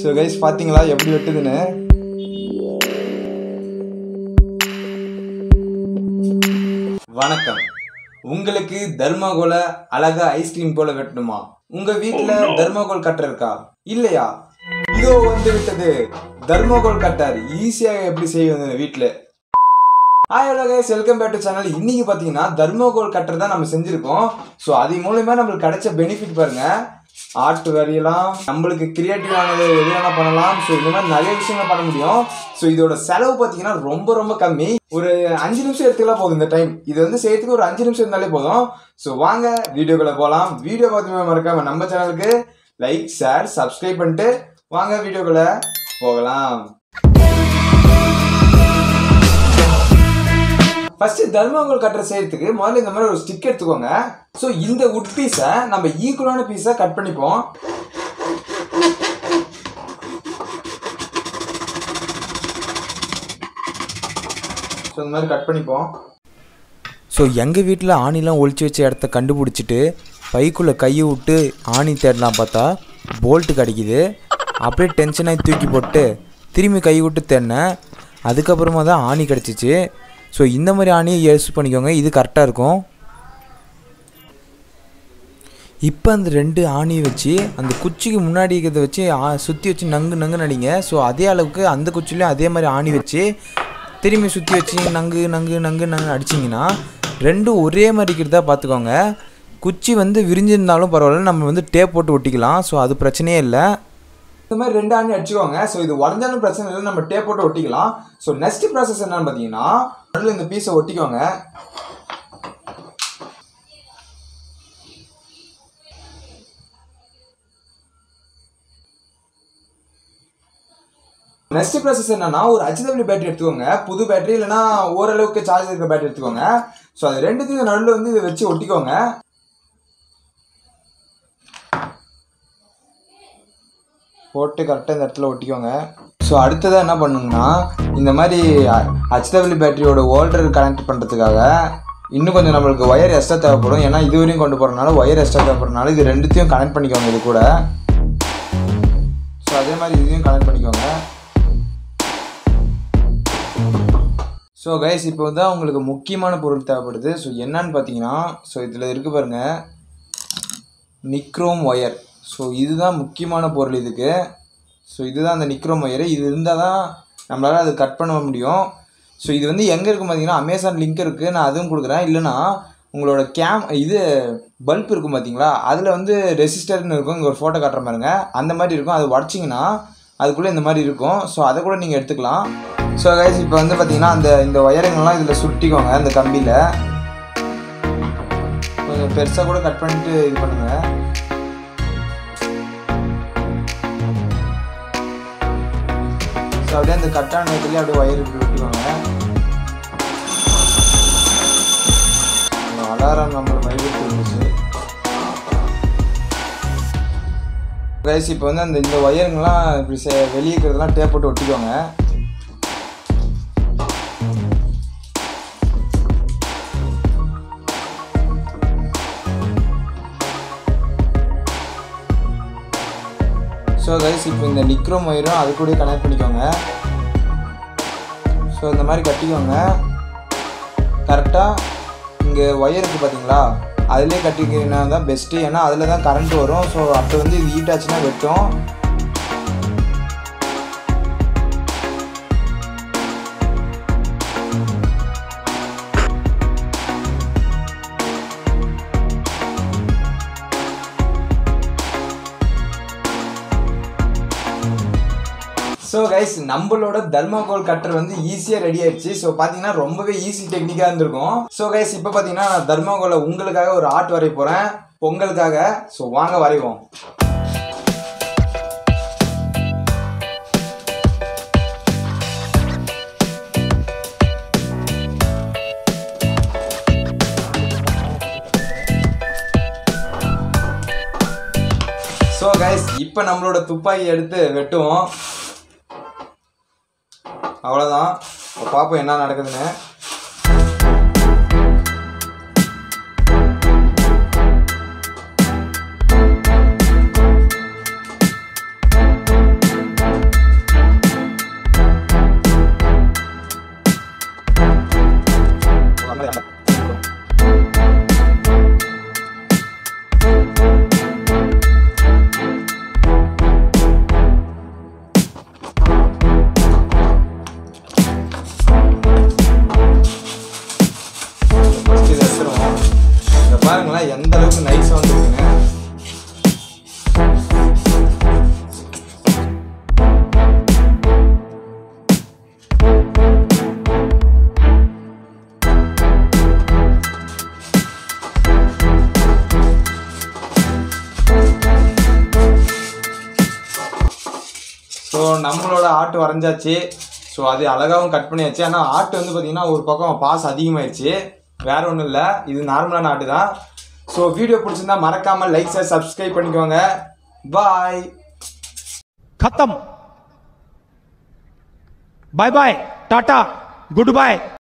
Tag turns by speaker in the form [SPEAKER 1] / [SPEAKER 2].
[SPEAKER 1] so guys பார்த்தீங்களா எப்படி வெட்டுதுன்னு வணக்கம் உங்களுக்கு தர்மாகோலை அழகா ஐஸ்கிரீம் போல வெட்டணுமா உங்க வீட்ல தர்மாகோல் கட்டர் இருக்கா இல்லையா இதோ வந்து விட்டது தர்மாகோல் கட்டர் ஈஸியாக எப்படி செய்வது வீட்டில் hi hello guys welcome back to channel இன்னைக்கு பார்த்தீங்கன்னா தர்மோகோல் கட்டர் தான் நம்ம செஞ்சுருக்கோம் ஸோ அது மூலயமா நம்மளுக்கு கிடைச்ச பெனிஃபிட் பாருங்க ஆர்ட் வரையலாம் நம்மளுக்கு கிரியேட்டிவானது எது வேணால் பண்ணலாம் ஸோ இந்த மாதிரி நிறைய விஷயங்கள் பண்ண முடியும் ஸோ இதோட செலவு பார்த்தீங்கன்னா ரொம்ப ரொம்ப கம்மி ஒரு அஞ்சு நிமிஷம் எடுத்துக்கலாம் போதும் இந்த டைம் இது வந்து செய்யறதுக்கு ஒரு அஞ்சு நிமிஷம் இருந்தாலே போதும் ஸோ வாங்க வீடியோக்குள்ள போகலாம் வீடியோ பார்த்துமே மறக்காம நம்ம சேனலுக்கு லைக் ஷேர் சப்ஸ்கிரைப் பண்ணிட்டு வாங்க வீடியோக்குள்ள போகலாம் ஃபர்ஸ்ட் தர்மங்கள் கட்டுற செய்யறதுக்கு முதல்ல இந்த மாதிரி ஒரு ஸ்டிக் எடுத்துக்கோங்க ஸோ இந்த உட் பீஸை நம்ம ஈக்குவலான பீஸை கட் பண்ணிப்போம் ஸோ இந்த மாதிரி கட் பண்ணிப்போம்
[SPEAKER 2] ஸோ எங்கள் வீட்டில் ஆணிலாம் ஒளிச்சு வச்ச இடத்த கண்டுபிடிச்சிட்டு பைக்குள்ளே கையை விட்டு ஆணி தேடலாம் பார்த்தா போல்ட்டு கிடைக்குது அப்படியே டென்ஷனாகி தூக்கி போட்டு திரும்பி கை விட்டு தேடினேன் அதுக்கப்புறமா தான் ஆணி கிடச்சிச்சு ஸோ இந்த மாதிரி ஆணியை யூஸ் பண்ணிக்கோங்க இது கரெக்டாக இருக்கும் இப்போ அந்த ரெண்டு ஆணியை வச்சு அந்த குச்சிக்கு முன்னாடி இருக்கிறத வச்சு சுற்றி வச்சு நங்கு நங்கு நடிங்க ஸோ அதே அளவுக்கு அந்த குச்சிலையும் அதே மாதிரி ஆணி வச்சு திரும்பி சுற்றி வச்சு நங்கு நங்கு நங்கு நங்கு அடிச்சிங்கன்னா ரெண்டும் ஒரே மாதிரி இருக்கிறதா பார்த்துக்கோங்க குச்சி வந்து விரிஞ்சிருந்தாலும் பரவாயில்ல நம்ம வந்து டேப் போட்டு ஒட்டிக்கலாம் ஸோ அது பிரச்சனையே இல்லை
[SPEAKER 1] இந்த மாதிரி ரெண்டு ஆணி அடிச்சுக்கோங்க ஸோ இது உடஞ்சாலும் பிரச்சனை இல்லை நம்ம டேப் போட்டு ஒட்டிக்கலாம் ஸோ நெக்ஸ்ட் ப்ராசஸ் என்னன்னு பார்த்தீங்கன்னா நடுவில் இந்த பீஸை ஒட்டிக்கோங்க நெக்ஸ்ட் ப்ராசஸ் என்னன்னா ஒரு ஹெச்டபிள்யூ பேட்டரி எடுத்துக்கோங்க புது பேட்டரி இல்லைன்னா ஓரளவுக்கு சார்ஜ் இருக்கிற பேட்டரி எடுத்துக்கோங்க ஸோ அது ரெண்டுத்தையும் நடுவில் வந்து இதை வச்சு ஒட்டிக்கோங்க போட்டு கரெக்டாக இந்த இடத்துல ஒட்டிக்கோங்க ஸோ அடுத்ததாக என்ன பண்ணுங்கன்னா இந்த மாதிரி ஹெச்டபிள்யூ பேட்டரியோட ஓல்டர் கனெக்ட் பண்ணுறதுக்காக இன்னும் கொஞ்சம் நம்மளுக்கு ஒயர் எக்ஸ்ட்ரா தேவைப்படும் ஏன்னா இது வரையும் கொண்டு போகிறனால ஒயர் எக்ஸ்ட்ரா தேவைப்படுறனால இது ரெண்டுத்தையும் கனெக்ட் பண்ணிக்கோங்க இது கூட ஸோ அதே மாதிரி இதையும் கனெக்ட் பண்ணிக்கோங்க ஸோ கைஸ் இப்போ தான் உங்களுக்கு முக்கியமான பொருள் தேவைப்படுது ஸோ என்னன்னு பார்த்தீங்கன்னா ஸோ இதில் இருக்கு பாருங்க நிக்ரோம் ஒயர் ஸோ இதுதான் முக்கியமான பொருள் இதுக்கு ஸோ இதுதான் அந்த நிக்ரோம் ஒயர் இது இருந்தால் தான் நம்மளால் அது கட் பண்ண முடியும் ஸோ இது வந்து எங்கே இருக்கும் பார்த்தீங்கன்னா அமேசான் லிங்க் இருக்குது நான் அதுவும் கொடுக்குறேன் இல்லைனா உங்களோட கேம் இது பல்ப் இருக்கும் பார்த்தீங்களா அதில் வந்து ரெசிஸ்டர்னு இருக்கும் இங்கே ஒரு ஃபோட்டோ காட்டுற மாதிரிங்க அந்த மாதிரி இருக்கும் அது உடச்சிங்கன்னா அதுக்குள்ளே இந்த மாதிரி இருக்கும் ஸோ அதை கூட நீங்கள் எடுத்துக்கலாம் ஸோ கைஸ் இப்போ வந்து பார்த்தீங்கன்னா அந்த இந்த ஒயருங்கெல்லாம் இதில் சுட்டிக்கோங்க அந்த கம்பியில் கொஞ்சம் பெருசாக கூட கட் பண்ணிட்டு இது பண்ணுங்கள் ஸோ அப்படியே அந்த கட்டான இடத்துலேயே அப்படியே ஒயர் இப்படி விட்டுக்கோங்க அலாரம் நம்மளை வைபிட்டு இருந்துச்சு கைஸ் இப்போ வந்து அந்த இந்த ஒயருங்கெல்லாம் இப்படி செ வெளியே இருக்கிறதெல்லாம் டேப் போட்டு ஒட்டிக்கோங்க ஸோ கைஸ் இப்போ இந்த நிக்ரோம் ஒயரும் அது கூட கனெக்ட் பண்ணிக்கோங்க ஸோ இந்த மாதிரி கட்டிக்கோங்க கரெக்டாக இங்கே ஒயர் இருக்குது பார்த்தீங்களா அதிலே கட்டிக்கினா தான் பெஸ்ட்டு ஏன்னா அதில் தான் கரண்ட் வரும் ஸோ அப்போ வந்து இது ஹீட் ஆச்சுன்னா வெட்டும் ஸோ கைஸ் நம்மளோட தர்மாகோல் கட்டர் வந்து ஈஸியாக ரெடி ஆயிடுச்சு ஸோ பார்த்தீங்கன்னா ரொம்பவே ஈஸி டெக்னிக்காக இருந்திருக்கும் ஸோ கைஸ் இப்போ பார்த்தீங்கன்னா நான் தர்மாகோலை உங்களுக்காக ஒரு ஆர்ட் வரைய போகிறேன் பொங்கலுக்காக ஸோ வாங்க வரைவோம் ஸோ கைஸ் இப்போ நம்மளோட துப்பாக்கி எடுத்து வெட்டுவோம் அவ்வளோதான் இப்போ பார்ப்போம் என்ன நடக்குதுன்னு ஸோ நம்மளோட ஆட்டு வரைஞ்சாச்சு ஸோ அது அழகாகவும் கட் பண்ணியாச்சு ஆனால் ஆட்டு வந்து பார்த்தீங்கன்னா ஒரு பக்கம் பாஸ் அதிகமாயிருச்சு வேற ஒன்றும் இல்லை இது நார்மலான ஆட்டு தான் ஸோ வீடியோ பிடிச்சிருந்தா மறக்காமல் லைக் ஷேர் சப்ஸ்கிரைப் பண்ணிக்கோங்க பாய்
[SPEAKER 3] खत्म bye bye tata good bye